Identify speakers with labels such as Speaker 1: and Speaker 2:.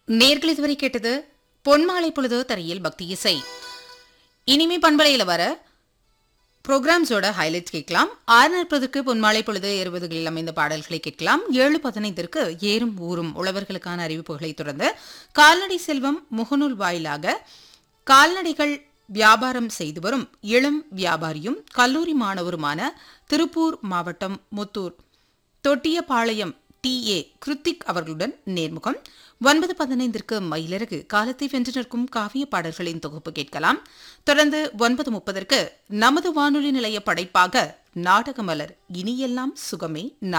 Speaker 1: நேர்கள் இதுவரை கேட்டது பொன்மாலை பொழுது தரையில் பக்தி இசை இனிமே பண்பலையில வர ப்ரோக்ராம்ஸோட ஹைலைட் கேட்கலாம் ஆறு நாற்பதுக்கு பொன்மாலை பொழுது இருபதுகளில் அமைந்த பாடல்களை கேட்கலாம் ஏழு பதினைந்திற்கு ஏறும் ஊரும் உழவர்களுக்கான அறிவிப்புகளை தொடர்ந்து கால்நடை செல்வம் முகநூல் வாயிலாக கால்நடைகள் வியாபாரம் செய்து வரும் இளம் வியாபாரியும் கல்லூரி மாணவருமான திருப்பூர் மாவட்டம் முத்தூர் தொட்டியபாளையம் டி ஏ கிருத்திக் அவர்களுடன் நேர்முகம் ஒன்பது பதினைந்திற்கு மயிலரகு காலத்தை வென்று நிற்கும் காவிய பாடல்களின் தொகுப்பு கேட்கலாம் தொடர்ந்து ஒன்பது முப்பதற்கு நமது வானொலி நிலைய படைப்பாக நாடகமலர் இனியெல்லாம் சுகமே